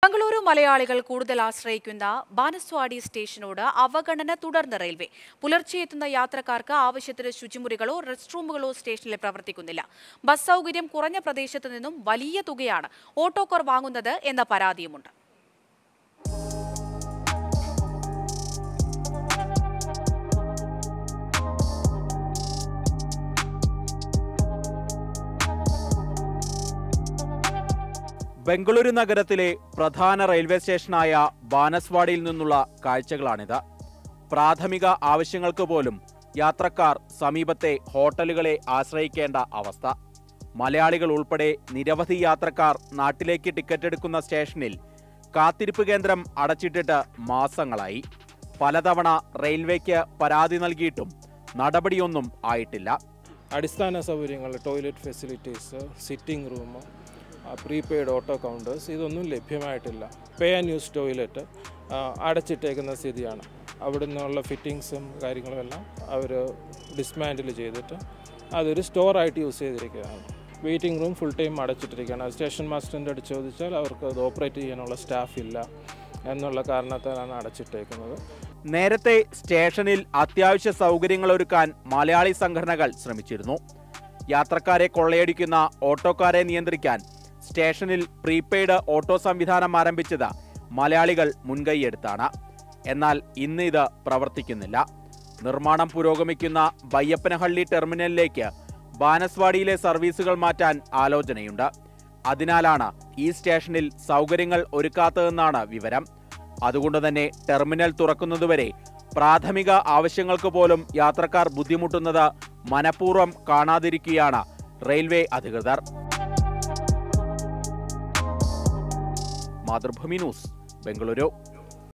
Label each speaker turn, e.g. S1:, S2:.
S1: ബംഗളൂരു മലയാളികൾ കൂടുതൽ ആശ്രയിക്കുന്ന ബാനസ്വാടി സ്റ്റേഷനോട് അവഗണന തുടർന്ന് റെയിൽവേ പുലർച്ചെ എത്തുന്ന യാത്രക്കാർക്ക് ആവശ്യത്തിന് ശുചിമുറികളോ റെസ്റ്റ് റൂമുകളോ സ്റ്റേഷനിൽ പ്രവർത്തിക്കുന്നില്ല ബസ് സൗകര്യം കുറഞ്ഞ പ്രദേശത്ത് നിന്നും വലിയ തുകയാണ് ഓട്ടോക്കാർ വാങ്ങുന്നത് എന്ന പരാതിയുമുണ്ട്
S2: ബംഗളൂരു നഗരത്തിലെ പ്രധാന റെയിൽവേ സ്റ്റേഷനായ ബാനസ്വാടിയിൽ നിന്നുള്ള കാഴ്ചകളാണിത് പ്രാഥമിക ആവശ്യങ്ങൾക്ക് പോലും യാത്രക്കാർ സമീപത്തെ ഹോട്ടലുകളെ ആശ്രയിക്കേണ്ട അവസ്ഥ മലയാളികൾ ഉൾപ്പെടെ നിരവധി യാത്രക്കാർ നാട്ടിലേക്ക് ടിക്കറ്റ് എടുക്കുന്ന സ്റ്റേഷനിൽ കാത്തിരിപ്പ് കേന്ദ്രം അടച്ചിട്ടിട്ട് മാസങ്ങളായി പലതവണ റെയിൽവേക്ക് പരാതി നൽകിയിട്ടും നടപടിയൊന്നും ആയിട്ടില്ല
S3: അടിസ്ഥാന സൗകര്യങ്ങൾ toilet facilities sitting room prepaid auto counters ഇതൊന്നും ലഭ്യമായിട്ടില്ല പേ ആൻഡ് യൂസ് ടോയ്ലറ്റ് അടച്ചിട്ടേക്കുന്ന സ്ഥിതിയാണ് അവിടെ നിന്നുള്ള ഫിറ്റിങ്സും കാര്യങ്ങളും എല്ലാം അവർ ഡിസ്മാൻഡിൽ ചെയ്തിട്ട് അതൊരു സ്റ്റോറായിട്ട് യൂസ് ചെയ്തിരിക്കുകയാണ് വെയിറ്റിംഗ് റൂം ഫുൾ ടൈം അടച്ചിട്ടിരിക്കുകയാണ് സ്റ്റേഷൻ മാസ്റ്ററിൻ്റെ അടുത്ത് ചോദിച്ചാൽ അവർക്ക് അത് ഓപ്പറേറ്റ് ചെയ്യാനുള്ള സ്റ്റാഫ് ഇല്ല എന്നുള്ള കാരണത്താലാണ് അടച്ചിട്ടേക്കുന്നത്
S2: നേരത്തെ സ്റ്റേഷനിൽ അത്യാവശ്യ സൗകര്യങ്ങൾ ഒരുക്കാൻ മലയാളി സംഘടനകൾ ശ്രമിച്ചിരുന്നു യാത്രക്കാരെ കൊള്ളയടിക്കുന്ന ഓട്ടോക്കാരെ നിയന്ത്രിക്കാൻ സ്റ്റേഷനിൽ പ്രീപെയ്ഡ് ഓട്ടോ സംവിധാനം ആരംഭിച്ചത് മലയാളികൾ മുൻകൈയെടുത്താണ് എന്നാൽ ഇന്ന് ഇത് പ്രവർത്തിക്കുന്നില്ല നിർമ്മാണം പുരോഗമിക്കുന്ന ബയ്യപ്പനഹള്ളി ടെർമിനലിലേക്ക് ബാനസ്വാടിയിലെ സർവീസുകൾ മാറ്റാൻ ആലോചനയുണ്ട് അതിനാലാണ് ഈ സ്റ്റേഷനിൽ സൗകര്യങ്ങൾ ഒരുക്കാത്തതെന്നാണ് വിവരം അതുകൊണ്ട് തന്നെ ടെർമിനൽ തുറക്കുന്നതുവരെ പ്രാഥമിക ആവശ്യങ്ങൾക്ക് പോലും യാത്രക്കാർ ബുദ്ധിമുട്ടുന്നത് മനഃപൂർവ്വം കാണാതിരിക്കുകയാണ് റെയിൽവേ അധികൃതർ മാതൃഭൂമി ന്യൂസ് ബംഗളൂരു